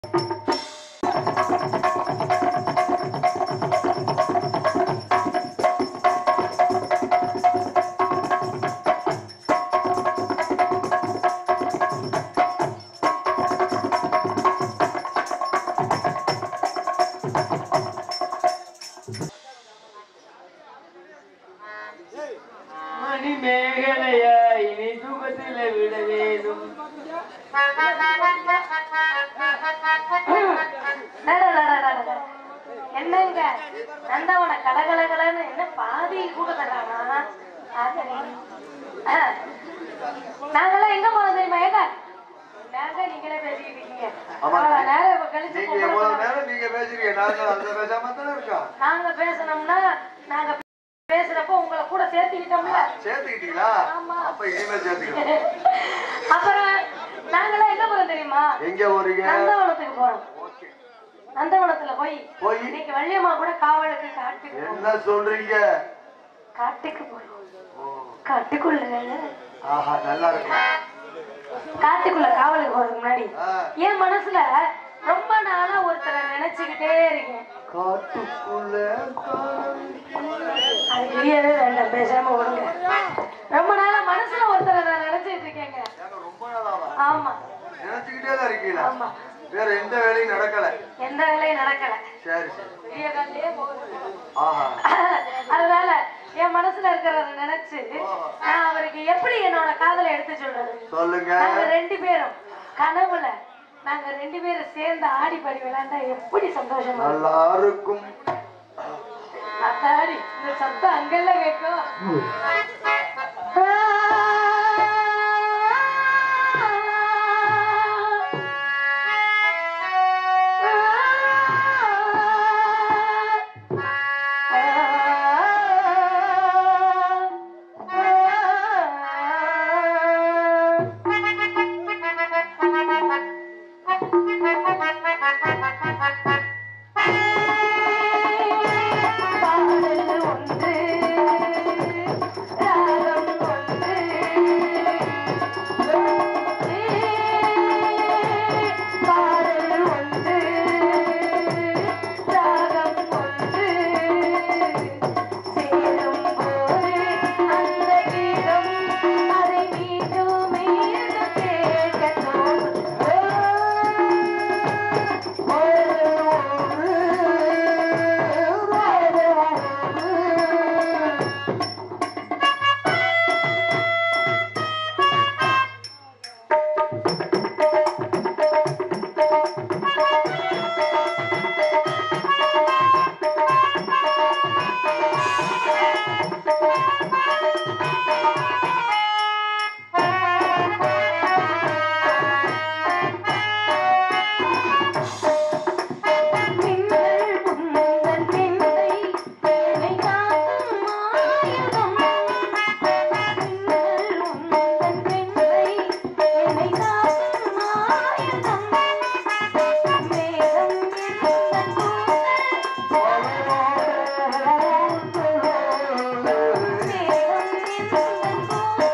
மணி மேகலையா இனி தூக்கத்தில விட வேணும் என்னங்க நந்தவன கலகலகலன்னு என்ன பாதி கூட தர்றானா ஆகவே. ஆ. நாங்கெல்லாம் எங்க போனோம் தெரியுமா ஏங்க நாங்க நீங்களே பேசிக்கிட்டு இருக்கீங்க ஆமா. அவ்வளவு நேரம் இப்ப கழிச்சு நீங்க போகும்போது எவ்வளவு நேரம் நீங்க பேசுறீங்க நாங்க அந்த பேசாம தானே இருக்கோம் நாங்க பேசணும்னா நாங்க பேசுறப்போ உங்களை கூட சேர்த்துக்கிட்டோம்ல சேர்த்துக்கிட்டீங்களா ஆமா. அப்ப இனிமேல் சேர்த்துக்கலாம் அப்புறம் நாங்கெல்லாம் எங்க போறோம் தெரியுமா எங்க போறீங்க நந்தவனத்துக்கு போறோம் ஓகே. நந்தவனத்துல போய் போய் இன்னைக்கு வள்ளியம்மா கூட காவலுக்கு காட்டுக்கு போறோம். என்ன சொல்றீங்க காட்டுக்கு போறோம் ஓ, காட்டுக்குள்ள ஆஹா நல்லா இருக்கு காட்டுக்குள்ள காவலுக்கு போறதுக்கு முன்னாடி ஆ, என் மனசுல ரொம்ப நாளா ஒருத்தரை நினைச்சுக்கிட்டே இருக்கேன் காட்டுக்குள்ள காட்டுக்குள்ள. அது தெரியவே வேண்டாம் பேசாம விடுங்க ரொம்ப நாளா மனசுல ஒருத்தரை நான் நினைச்சிட்டு இருக்கேங்க ஏங்க, ரொம்ப நாளாவா ஆமா நினைச்சுக்கிட்டே தான் இருக்கீங்களா ஆமா வேற எந்த வேலையும் நடக்கல எந்த வேலையும் நடக்கல சரி சரி விடிய காலையிலே போகுது ஆஹா அதனால என் மனசுல இருக்கிறத நினைச்சு நான் அவருக்கு எப்படி என்னோட காதலை எடுத்து சொல்றது சொல்லுங்க நாங்க ரெண்டு பேரும் கனவுல நாங்க ரெண்டு பேரும் சேர்ந்து ஆடி பாடி விளையாண்டா எப்படி சந்தோஷமா இருக்கும். நல்லா இருக்கும் அத்தாடி இந்த சத்தம் அங்கெல்லாம் கேட்கும் பாடல் ஒன்று ராகம் ஒன்று பாடல் ஒன்று ராகம் ஒன்று சேரும் போது அந்த கீதம் அதை மீண்டும் மீண்டும் கேட்க மின்னல் புன்னல் மின்னை என்னை காக்கும் ஆயுதம் மின்னல் புன்னல் மின்னை என்னை காக்கும் ஆயுதம் மேகம் எந்தன் கூந்தல் மேகம் எந்தன்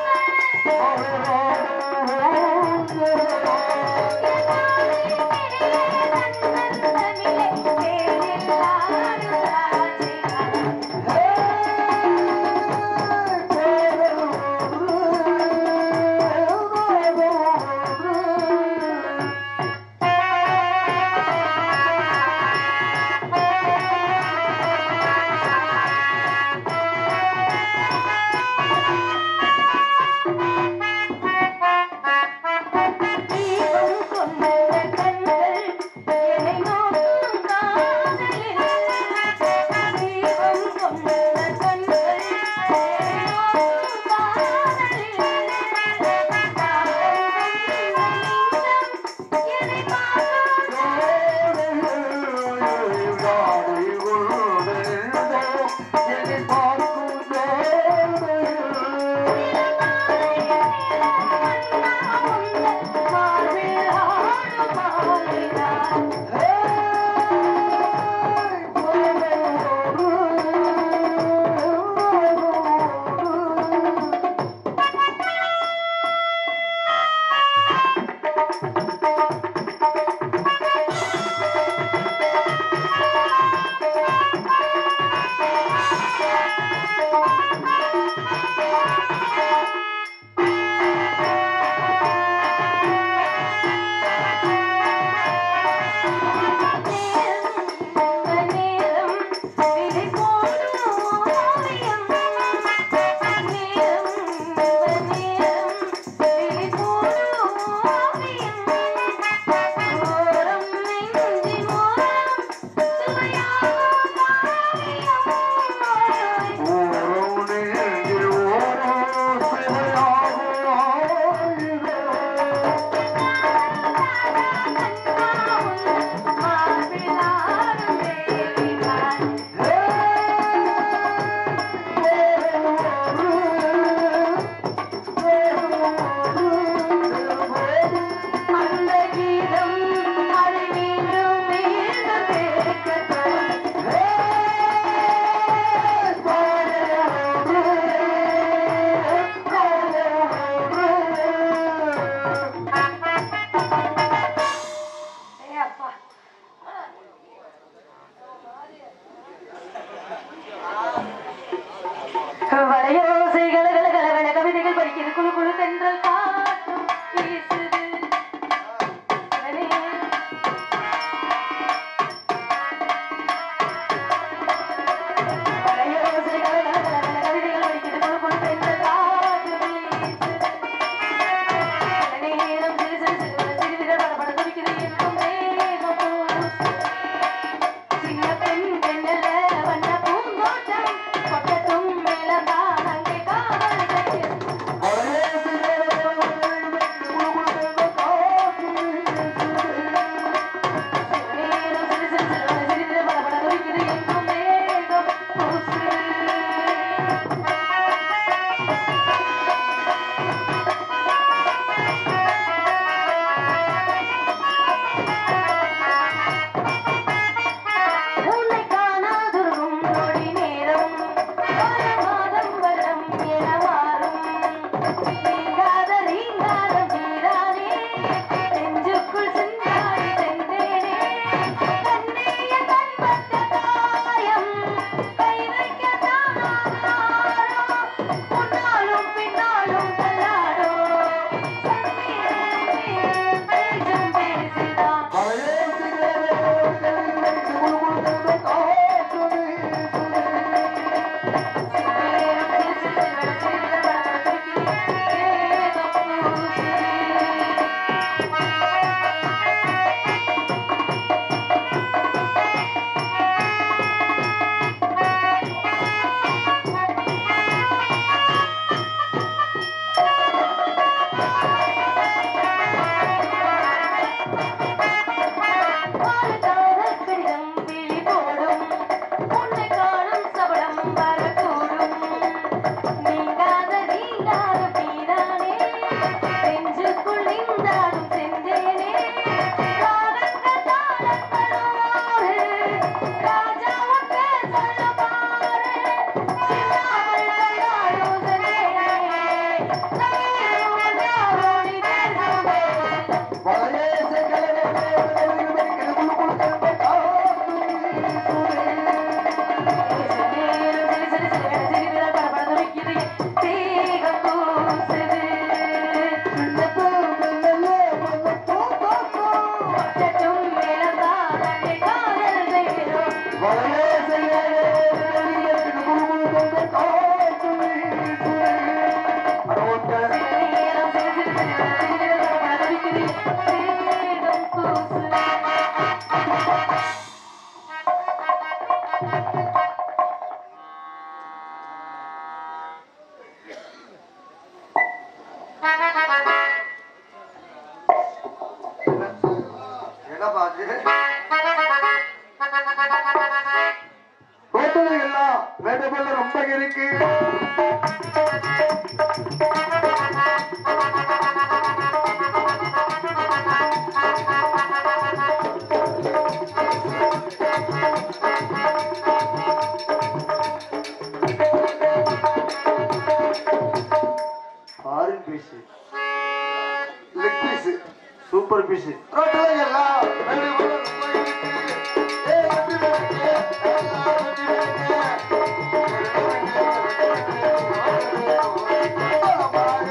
தீபம் கொண்ட கண்கள் என்னை நோக்கும் காதலில் தீபம் கொண்ட கண்கள் என்னை நோக்கும் காதலில் காதல் கொண்ட நெஞ்சம் என்னை மார்பில் ஆடும் மாறினான் வளையோசை கலகல கலகல கவிதைகள் படிக்கிறது குழு குழு தென்றல் காற்றும் வீசுது சிவனே. வளையோசை கலகல கலகல கவிதைகள் படிக்கிறது குழு குழு தென்றல் காற்றும் வீசுது சில நேரம் சிறு சிறு சிறு சிறுவிரல் படபட துடிக்குது எங்கும் மேகம் பூசுது. சின்ன பெண் பெண்ணல்ல வண்ண பூந்தோட்டம் பக்கத்தும் மேலதான் அங்கே காதல் கையில் நேரம் சிறு சிறு சிறு சிறுவிரல் படபட துடிக்குது எங்கும் மேகம் பூசுது. உன்னை காணாதுருகும் நொடி நேரம் பல மாதம் வரம் என மாறும் நீங்காத ரீங்காரம் நீரானே நெஞ்சுக்குள் சிந்தாடி சென்றேனே கண்ணீய கண்பட்ட காயம் கை வைக்க தானாரோ முன்னாலும் பின்னாலும் தள்ளாடோ சன்னீர் பேச்சும் பேசுதான் கடிதம் விழி போடும் உன்னை காணும் சபலம் வரக்கூடும் நீங்காத நீங்காத பீரானே நெஞ்சுக்குள் நின்றாடும் சென்றேனே ராகங்கள் தாளங்களோடு ராஜாவும் பேர் சொல்ல பாரு சில்லாமல் கல்லாடுதலே தயிரோடி பேசுவே என்னப்பா அது? ரோட்டுல எல்லாம் வேண்டுமெல்ல ரொம்ப இருக்கு foreign piece leg piece super piece ரோட்டுல எல்லாம் வேண்டுமெல்ல ரொம்ப இருக்கு ஏய், வெற்றி வேணுங்க. எல்லாம் வெற்றி வேணுங்க.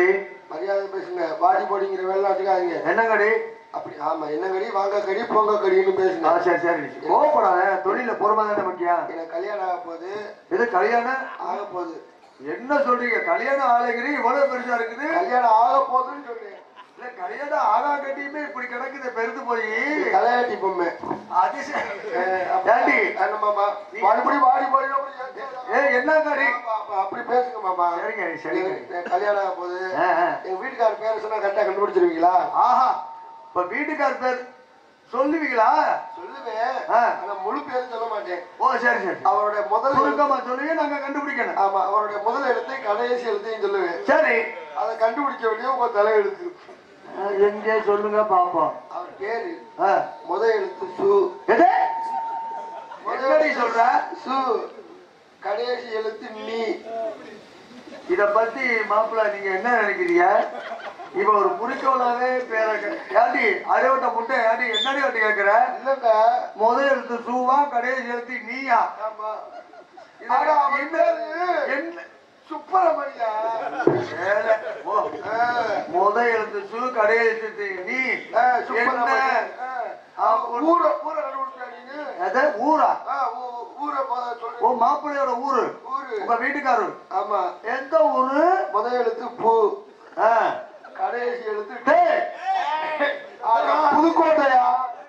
என்னங்கடி மரியாதை பேசுங்க வாடி போடிங்கிற வேலை வச்சுக்காதீங்க என்னங்கடி அப்படி ஆமா என்ன கடி வாங்க கடி போங்க கடின்னு ஆ பேசுங்க சரி சரி கோவப்படாத தொழில பொறுமை தானே முக்கியம் எனக்கு கல்யாணம் ஆக போகுது இது கல்யாணம் ஆக போகுது என்ன சொல்றீங்க கல்யாணம் ஆலைகிறீ இவ்வளவு பெருசா இருக்குது கல்யாணம் ஆக போகுதுன்னு சொல்றேன் இல்ல கல்யாணம் ஆகா கட்டியுமே இப்படி கிடக்குது பெருத்து போய் தலையாட்டி பொம்மை அது சரி. அஹ் அப்ப- ஏண்டி என்ன மாமா மறுபடி வாடி போடி அப்படி ஏன் ஏ என்ன கடி ஆமா, ஆமா, அப்படி பேசுங்க மாமா சரிங்க, சரிங்க. எனக்கு- எனக்கு கல்யாணம் ஆக போகுது ஆ, ஆ. எங்க வீட்டுக்காரர் பேரை சொன்னா கரெக்டா கண்டுபிடிச்சிருவீங்களா ஆஹா இப்ப வீட்டுக்கார் பேர் சொல்லுவீங்களா சொல்லுவேன் ஆ. ஆனா முழு பேர் சொல்ல மாட்டேன் ஓ சரி சரி அவருடைய முதல் எழுத்து- சுருக்கமா சொல்லுவீங்க நாங்க கண்டுபிடிக்கணும் ஆமா அவருடைய முதல் எழுத்தையும் கடைசி எழுத்தையும் சொல்லுவேன் சரி அதை கண்டுபிடிக்க வேண்டிய உங்க தலை எழுத்து ஆ, எங்கே சொல்லுங்க பாப்போம் அவர் பேரு ஆ. முதல் எழுத்து சு எது முதல் என்னடி எழுத்து சொல்ற சு கடைசி எழுத்து நீ இத பத்தி மாப்பிள்ள நீங்க என்ன நினைக்கிறீங்க இவ ஒரு குறிக்கோளாவே பேர ஏண்டி அரைவட்ட முட்டை ஏண்டி என்னடி வந்து கேக்குற இல்லங்க முதல் எழுத்து சூவா கடைசி எழுத்து நீயா ஆமா இது ஆனா அவன் என்ன- பேரு என்ன சுப்பரமணியா வேலை. ஓ, ஆ, முதல் எழுத்து சு கடைசி எழுத்து நீ ஆ, என்ன சுப்பரமணியன். ஆ, அப்ப- ஊர ஊர கண்டுபிடிச்சா நீங்க அது ஊரா ஆ, ஊ- ஊர முத ஓ சொல்றேன் மாப்பிள்ளையோட ஊரு ஊரு உங்க வீட்டுக்காரு ஆமா எந்த ஊரு முதல் எழுத்து பூ ஆ. கடைசி எழுத்து டி. டேய், ஆனா, புதுக்கோட்டையா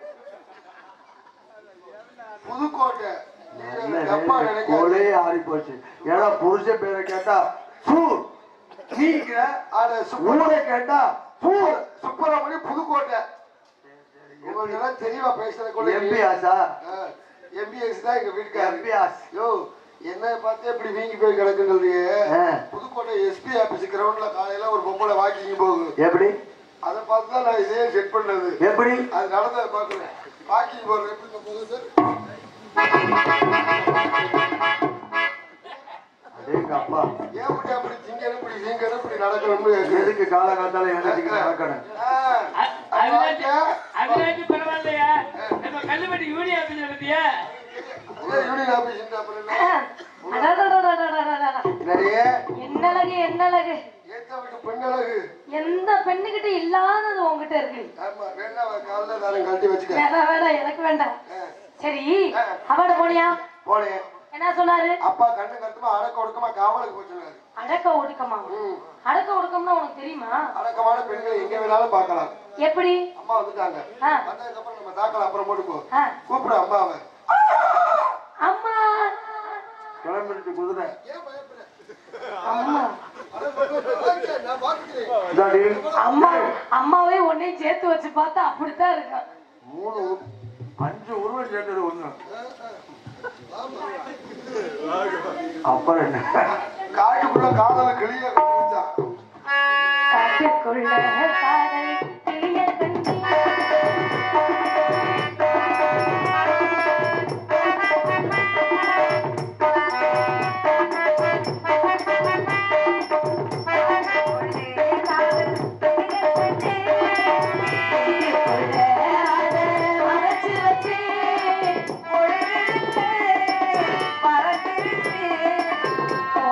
புதுக்கோட்டை நீங்க தப்பா நினைக்காதீங்க கோலே ஆறி போச்சு ஏன்னா புருஷ பேரை கேட்டா சூ நீங்க ஆனா சுப்பர ஊரை கேட்டா பூ சுப்பரமணி புதுக்கோட்டை உங்களுக்கு எல்லாம் தெளிவா பேசுறது எம்பியாசா எம்பிஎஸ் தான் எங்க வீட்டுக்காரர் எம்பியாஸ் யோ என்ன பார்த்து எப்படி வீங்கி போய் கிடக்குன்றது ஆ. புதுக்கோட்டை எஸ்பி ஆபீஸ் கிரவுண்ட்ல காலையில ஒரு பொம்பளை வாக்கிங் போகுது எப்படி அதை பார்த்து தான் நான் இதே செட் பண்ணது எப்படி அது நடந்ததை பார்க்குறேன் வாக்கிங் போறது எப்படி போகுது அடேங்க அப்பா ஏன் இப்படி அப்படி திங்கணும் இப்படி வீங்கணும் இப்படி நடக்கணும்னு கேக்குது. எதுக்கு காலகாத்தால எழுதிக்கு நடக்கணும் ஆ, அது அவினாசி வாக்கியா? அவினாசி பரவாயில்லையா நம்ம கல்லுப்பட்டி யூனியன் ஆபீஸ்ல பத்தியா அதே யூனியன் ஆபீஸ் அப்புறம் என்ன? அடடடடடடடடடட. நிறைய என்னழகு என்னழகு ஏத்த விட்டு பெண்ணழகு எந்த பெண்ணுகிட்ட இல்லாதது உங்ககிட்ட இருக்கு ஆமா வேணா காலைல நான் கழட்டி வச்சுக்க வேணாம் வேணாம் எனக்கு வேண்டாம் ஆ, சரி அவாட போனியா போனேன் என்ன சொன்னாரு அப்பா கண்ணு கருத்துமா அடக்க ஒடுக்கமா காவலுக்கு போச்சுனாரு அடக்க ஒடுக்கமா ம். அடக்க ஒடுக்கம்னா உனக்கு தெரியுமா அடக்கமான பெண்களை எங்க வேணாலும் பார்க்கலாம் எப்படி அம்மா வந்துட்டாங்க ஆ. வந்ததுக்கு அப்புறம் நம்ம தாக்கல அப்புறம் போட்டு போ ஆ. கூப்பிடு அம்மாவை அம்மா கிளம்பிடுச்சு குதிரை ஏன் பயப்படுற? அம்மா அட, நான் பார்த்துக்கிறேன். இதாடி அம்மா அம்மாவே உன்னையும் சேர்த்து வச்சு பார்த்தா அப்படித்தான் இருக்கும் மூணு உரு- அஞ்சு உருவம் சேர்ந்தது ஒண்ணு அப்புறம் என்ன காட்டுக்குள்ள காதல கிளிய கண்டுபிடிச்சா காட்டுக்குள்ள காதல் கிளிய கண்டு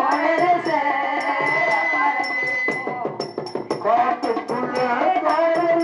காட்டுக்குள்ள காதல்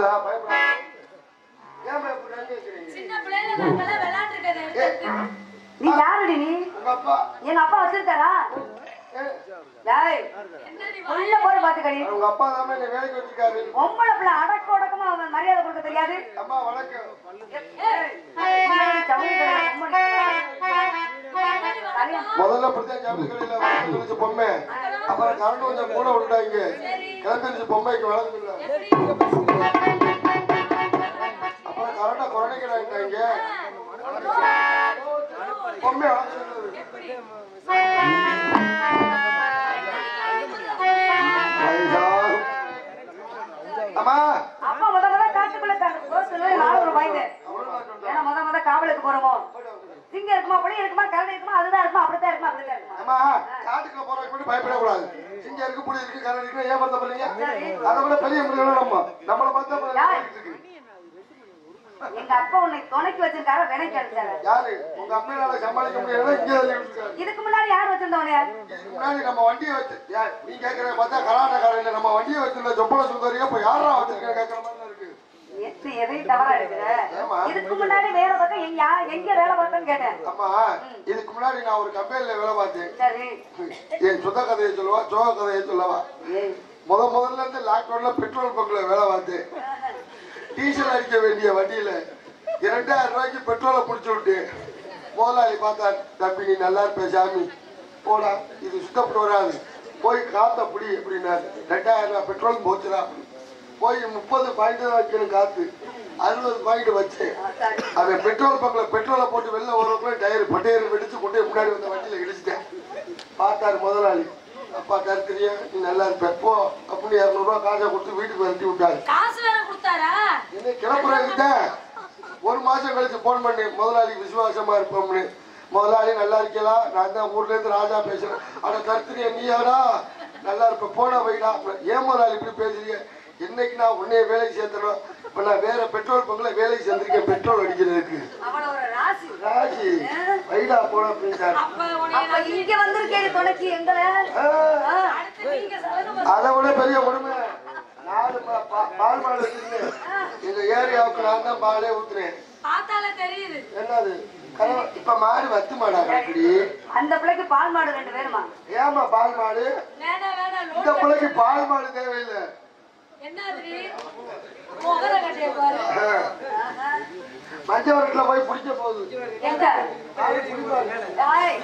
புரியுதா பயப்படாத ஏன் பயப்படுறேன்னு கேட்குறீங்க சின்ன பிள்ளைல நாங்கெல்லாம் விளையாண்டுருக்கது நீ யாருடி நீ உங்க அப்பா எங்க அப்பா வச்சிருக்காரா ஏ, டேய் உள்ள போற பாத்துக்கடி உங்க அப்பா தான் என்ன வேலைக்கு வச்சிருக்காரு பொம்பளை பிள்ளை அடக்க உடக்கமா அவன் மரியாதை கொடுக்க தெரியாது அம்மா வணக்கம் சவுளி கடையில பொம்பளை. தனியா. முதல்ல அப்படித்தான் ஜவுளி கடையில வளர்ந்துருச்சு பொம்மை அப்புறம் கரண்ட் கொஞ்சம் கூட விட்டாங்க கிளம்பிருச்சு பொம்மைக்கு வளர்ந்துல அப்புறம் கரண்டா குறைக்கிறாங்க பொம்மை வளர்ந்துருந்தது வயசாகும். அம்மா அப்பா முத முத காட்டுக்குள்ள ரோஸ்ல நாலு ஒரு பயந்து ஏன்னா முத முத காவலுக்கு போறோமோ சிங்கம் இருக்குமா புளி இருக்குமா கரடி இருக்குமா அதுதான் இருக்குமா அப்படித்தான் இருக்குமா அப்படித்தான் இருக்குமா அம்மா காட்டுக்குள்ள போறதுக்கு மட்டும் பயப்படக்கூடாது சிங்கம் இருக்கு புலி இருக்கு கரடி இருக்கு ஏமாத்த போறீங்க அதை விட பெரிய மிருகம் நம்ம நம்மளை பார்த்தா அப்புறம் யார்? இருக்கு. எங்க அப்பா உன்னை துணைக்கு வச்சிருக்காரு வினைக்கு அடிச்சாரு யாரு உங்க அம்மையால சமாளிக்க முடியாது இங்கே தள்ளி விட்டுருக்காரு இதுக்கு முன்னாடி யார் வச்சிருந்தவனே இதுக்கு முன்னாடி நம்ம வண்டியை வச்சு ஏன் நீ கேக்குற பார்த்தா கர்நாடகாரில் நம்ம வண்டியை வச்சிருந்த சொப்பன சுந்தரியா இப்ப யாரா வச்சிருக்கேன் கேட்கற மாதிரி தான் இருக்கு எத்து எதையும் தவறா இருக்குது ஏம்மா? இதுக்கு முன்னாடி வேற பக்கம் எங்க யா- எங்க வேலை பார்த்தேன்னு கேட்டேன் அம்மா இதுக்கு முன்னாடி நான் ஒரு கம்பெனில வேலை பார்த்தேன் சரி என் சொந்த கதையை சொல்லவா சோக கதையை சொல்லவா ஏய், முத முதல்ல இருந்து லாக்டவுன்ல பெட்ரோல் பங்க்ல வேலை பார்த்தேன் டீசல் அடிக்க வேண்டிய வண்டியில இரண்டாயிரம் ரூபாய்க்கு பெட்ரோலை பிடிச்சி விட்டு முதலாளி பார்த்தா தம்பி நீ நல்லா இருப்ப சாமி போடா இது சுத்தப்பட்டு வராது போய் காத்த பிடி அப்படின்னாரு ரெண்டாயிரம் ரூபாய் பெட்ரோல் போச்சுடா போய் முப்பது பாயிண்ட் தான் வைக்கணும் காத்து அறுபது பாயிண்ட் வச்சேன் அவன் பெட்ரோல் பங்க்ல பெட்ரோலை போட்டு வெளில வரக்குள்ள டயர் பட்டையர் வெடிச்சு கொண்டு போய் முன்னாடி வந்த வண்டியில இடிச்சிட்டேன் பார்த்தாரு முதலாளி அப்பா கருத்துறியா நீ நல்லா இருப்ப போ அப்படின்னு இரநூறுவா காசை கொடுத்து வீட்டுக்கு வரட்டி விட்டாரு காசு வேற கொடுத்தாரா என்ன கிளம்புறதுக்கு ஒரு மாசம் கழிச்சு போன் பண்ணி முதலாளி விசுவாசமா இருப்போம்னு முதலாளி நல்லா இருக்கலாம் நான் தான் ஊர்ல இருந்து ராஜா பேசுறேன் ஆனா கருத்துறிய நீ யாரா நல்லா இருப்ப போன வைடா ஏன் முதலாளி இப்படி பேசுறீங்க என்னைக்கு நான் உன்னைய வேலைக்கு சேர்த்தணும் இப்ப நான் வேற பெட்ரோல் பங்க்ல வேலைக்கு சேர்ந்திருக்கேன் பெட்ரோல் அடிக்கிறதுக்கு அவன ஒரு ராசி ராஜி வைடா போன அப்படின்ட்டாரு அப்ப உன்னை அப்ப இங்க வந்திருக்கேன் துணைக்கு எங்களை ஆ, அடுத்து நீங்க சலனம் அதை விட பெரிய கொடுமை நாலு பா- பா- பால் மாடு வச்சிருந்தேன் எங்க ஏரியாவுக்கு நான் தான் பாலே ஊத்துறேன் பார்த்தாலே தெரியுது என்னது கனவு- இப்ப மாடு வத்து மாடா இப்படி அந்த பிள்ளைக்கு பால் மாடு ரெண்டு பேருமா ஏமா பால் மாடு வேணாம் வேணாம் இந்த லோன் பிள்ளைக்கு பால் மாடு தேவையில்லை என்னது முகர கட்டைய பாரு ஆ. மஞ்சள் வரட்டுல போய் பிடிக்க போகுது எங்க ஆளு பிடிப்பாரு. ஏய்,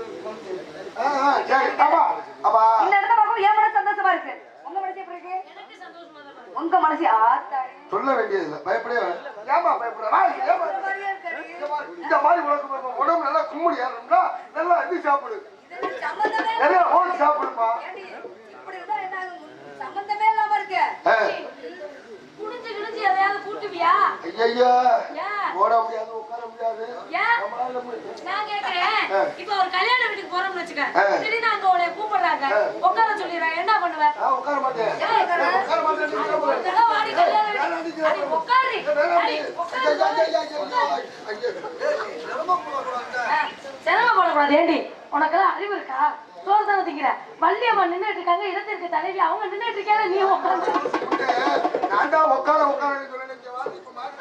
ஆ, ஆ, சரி அப்பா அப்பா இந்த இடத்த பார்க்கும் என் மனசு சந்தோஷமா இருக்கு உங்க மனசு எப்படி இருக்கு எனக்கு சந்தோஷமா தான் இருக்கு. உங்க மனசு ஆத்தாடி சொல்ல வேண்டியதில்லை பயப்படவே வேணாம். ஏம்மா பயப்படுற வா, ஏம்மா? இந்த மாதிரி- இந்த மாதிரி உனக்கு உனக்கு உடம்பு நல்லா கும்முடி ஏறணும்னா நல்லா அள்ளி சாப்பிடு இதுல சம்பந்தமே நிறைய ஓடி சாப்பிடுப்பா ஏண்டி, இப்படி இருந்தா என்ன ஆகும்? சம்பந்தமே இல்லாம இருக்கு ஆ. குனிஞ்சு கிழிஞ்சு எதையாவது கூட்டுவியா ஐயா ஏன்? ஓட முடியாது உட்கார முடியாது ஏன் நம்மளால முடியாது. நான் கேக்குறேன் ஆ. இப்ப ஒரு கல்யாண வீட்டுக்கு போறோம்னு வச்சுக்க ஆ. திடீர்னு அங்க உன்னை கூப்பிடுறாங்க ஆ. உட்கார சொல்லிடுறாங்க என்ன பண்ணுவ நான் உட்கார மாட்டேன் ஏன் உட்கார? உட்கார மாட்டேன் நீ உட்கார ஒரு தடவை வாடி கல்யாண வீட்டுக்கு. அடி உட்காரு. அடி உட்காரு. ஆ, சிரமப்படக்கூடாது ஏண்டி உனக்கெல்லாம் அறிவு இருக்கா சோறு தானே திங்கிற வள்ளியம்மா நின்னுட்டு இருக்காங்க இடத்திற்கு தலைவி அவங்க நின்னுட்டு இருக்காங்க நீ உட்காந்து நான் தான் உட்கார உட்கார சொன்னேன் இங்க வா, இப்ப மாட்டு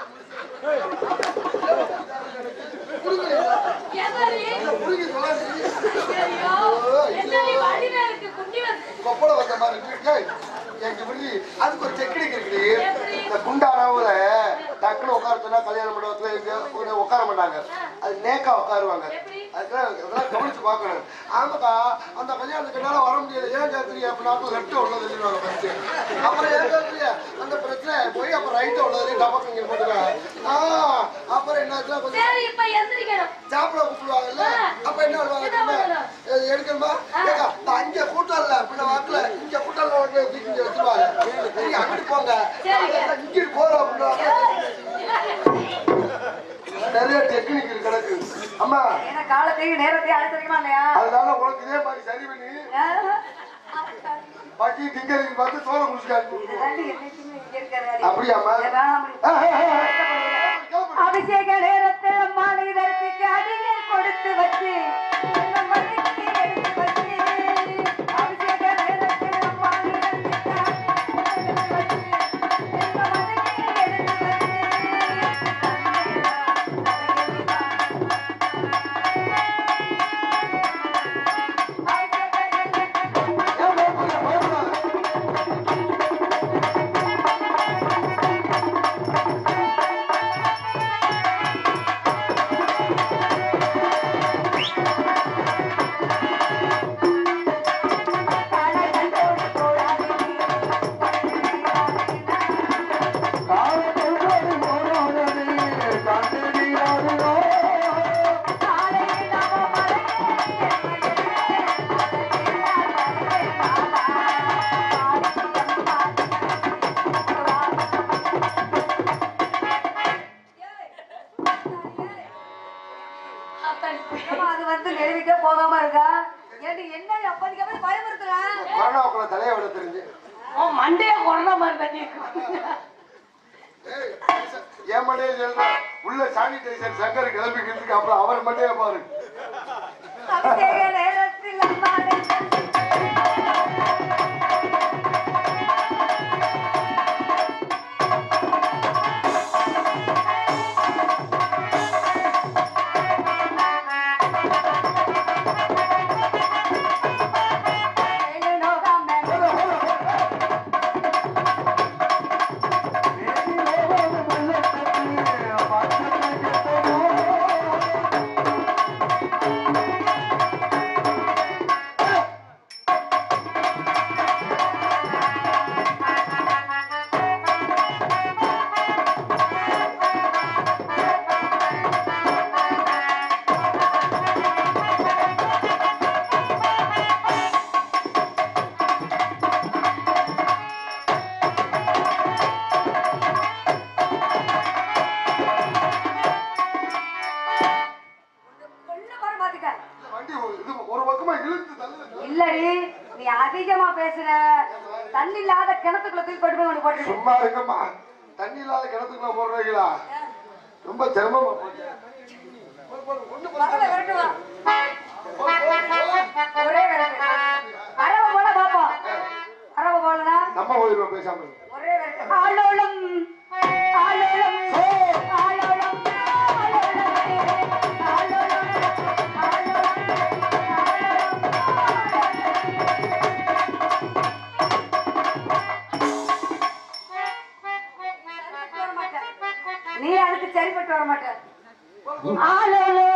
எதடி? புரியுது சொல்லாது ஐயோ, என்னடி வடிவே இருக்கு குண்டி வந்து கொப்பள வந்த மாதிரி இருக்கு. ஏய், எனக்கு இப்படி அதுக்கு ஒரு டெக்னிக் இருக்குது எப்படி? இந்த குண்டானவங்கள டக்குனு உட்கார சொன்னா கல்யாண மண்டபத்துல எங்க கொஞ்சம் உட்கார மாட்டாங்க அது நேக்கா உட்காருவாங்க எப்படி? அதுக்கெல்லாம் அதெல்லாம் கவனிச்சு பார்க்கணும் ஆமாக்கா அந்த கல்யாணத்துக்கு என்னால வர முடியல ஏன் கேட்குறீங்க அப்படின்னா லெஃப்ட் உள்ளது சொல்லுவாங்க ஃபர்ஸ்ட் அப்புறம் ஏன் கேட்குறீங்க அந்த பிரச்சனை போய் அப்புறம் ரைட் உள்ளது டபக்கு இங்க போட்டுருவாங்க ஆ அப்புறம் என்னாச்சுன்னா கொஞ்சம் சரி இப்ப எந்திரிக்கணும் சாப்பிட கூப்பிடுவாங்கல்ல அப்ப என்ன பண்ணுவாங்க என்ன தெரியுமா? பண்ணணும்? இது எடுக்கணுமா ஏக்கா, நான் அங்க கூட்டம் இல்ல அப்படின்ன வாக்குல இங்க கூட்டம் இல்ல உடனே தூக்கி இங்க வச்சிருவாங்க நீங்க அங்கிட்டு போங்க சரிங்க. நான் இங்கிட்டு போறோம் அப்படின்னுவாங்க நிறைய டெக்னிக் இருக்கு எனக்கு அம்மா ஏன்னா காலத்தையும் நேரத்தையும் அழைச்சிருக்கமா இல்லையா அதனால உனக்கு இதே மாதிரி சரி பண்ணி பாக்கி திங்கரிங் பார்த்து சோள முடிச்சுக்காரு இதுதாண்டி என்னைக்குமே இங்க இருக்கிற அப்படியாம்மா? கிளம்பு. அபிஷேக நேரத்தில் மாலை தரிசிக்க அடியை கொடுத்து வச்சு இந்த மலைக்கு எடுத்து வச்சு அபிஷேக நேரத்தில் மாலை தரிசிக்க அடியை கொடுத்து வச்சு இந்த மலைக்கு ஏம்மா, அது வந்து நெருவிக்க போகாம இருக்கா ஏண்டி என்ன அப்போதைக்கு அப்படி பயமுறுத்துறேன் கொரோனாவுக்குள்ள தலையை விட தெரிஞ்சு உன் மண்டைய கொரோனா மாதிரி தண்ணி ஏய், என் மண்டையை சொல்றேன் உள்ள சானிடைசர் சங்கர் கிளம்பிக்கிட்டு இருக்கு அப்புறம் அவர் மண்டையை பாரு அபிஷேக நேரத்தில் அம்மாளை கொல்ல வர மாட்டேங்க வண்டி ஒரு- இது ஒரு பக்கமா இழுத்து தள்ளுது இல்லடி நீ அதிகமா பேசுற தண்ணி இல்லாத கிணத்துக்குள்ள தூக்கி கொண்டு போய் கொண்டு போட்டு சும்மா இருக்கம்மா தண்ணி இல்லாத கிணத்துக்குள்ள போடுறீங்களா ரொம்ப சிரமமா போச்சு போடு, போடு, ஒண்ணு போடு. பரவாயில்ல, விரட்டு வா. ஒரே விரட்டு. அரவ போல பாப்போம் அரவ போலனா நம்ம போயிருவோம் பேசாம இரு. ஒரே விரட்டு. ஆலோலம் ஆலோலம் ஆலோலம் ஆலோலம் ஆலோலம் நீ அதுக்கு சரிப்பட்டு வர மாட்ட ஆலோலோ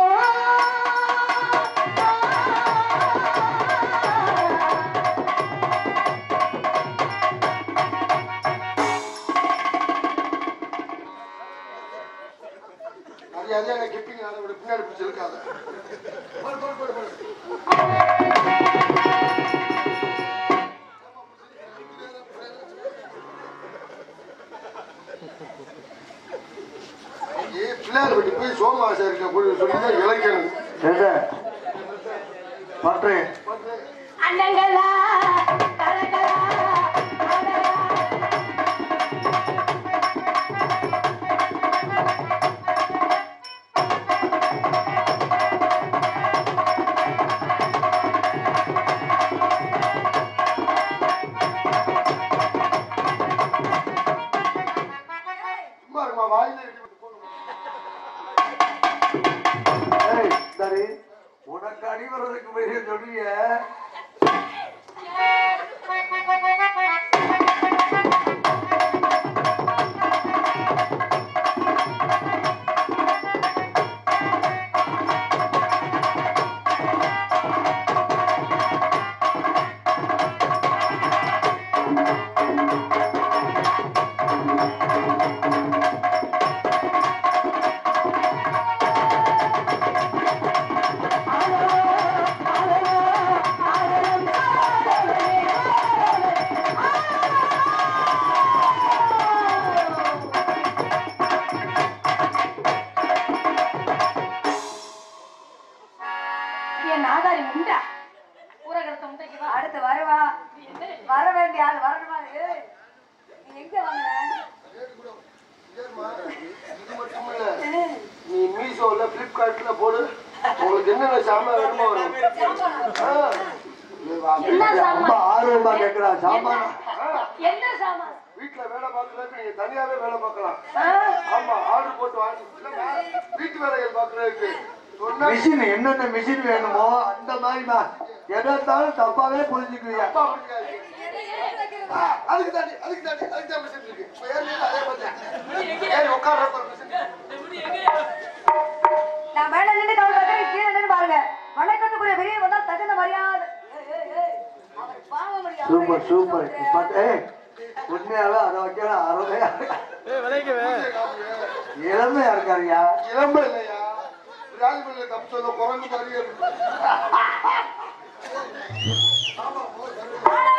அது அதே எனக்கு கிப்பிங் அதை விட பின்னாடி பிடிச்சி இருக்காத போடு, போடு, போடு, போடு. ஏ பிள்ளையார் வீட்டு போய் சோமாசம் இருக்க போய் சொல்லி தான் இலக்கணும் எங்க பற்றேன் அண்ணங்களா கலங்களா அழகா. சும்மா இருக்குமா வாயில இருக்கு ஏய், சரி உனக்கு அடிவரதுக்கு வெளியே சொல்லிய என் நாதாரி முண்டா ஊரகத்தை முண்டைக்கு வா அடுத்து வருவா வர வேண்டிய ஆள் வரணுமா ஏய், நீ எங்க வாங்க இது மட்டும் இல்ல நீ மீஷோல பிளிப்கார்ட்ல போடு உங்களுக்கு என்னென்ன சாமான் வேணுமோ வரும் ஆ. இது வா. என்ன ரொம்ப சாமான் ஆர்வமா கேட்கிறா சாமான என்ன சாமான் வீட்டுல வேலை பார்க்கறதுக்கு நீங்க தனியாவே வேலை பார்க்கலாம் ஆ? ஆமா ஆர்டர் போட்டு வாங்கி இல்லம்மா, வீட்டு வேலைகள் பார்க்கறதுக்கு சொன்னா மிஷின் என்னென்ன மிஷின் வேணுமோ அந்த மாதிரி தான் எதை இருந்தாலும் தப்பாவே புரிஞ்சுக்குவீங்க அப்பா பிடிக்காது. ஆ, அதுக்கு தாண்டி அதுக்கு தாண்டி அதுக்கு தான் மிஷின் இருக்கு இப்ப ஏற்கனவே அதே மாதிரி ஏறி உட்கார்றப்ப ஒரு மிஷின் நான் மேல நின்று கவலை கீழே நின்று பாருங்க வணக்கத்துக்குரிய பெரிய வந்தா தகுந்த மரியாதை ஏய், ஏய், ஏய். அவர் பாவம் இல்லையா? சூப்பர் சூப்பர் பட் ஏய் உண்மையாவே அதை வைக்கலாம் அருமையா இளமையா இருக்காருயா இளம்ப இல்லையா ராஜமல்ல தப்பு சொல்ல குரங்கு மாதிரியே இருக்கு ஆனா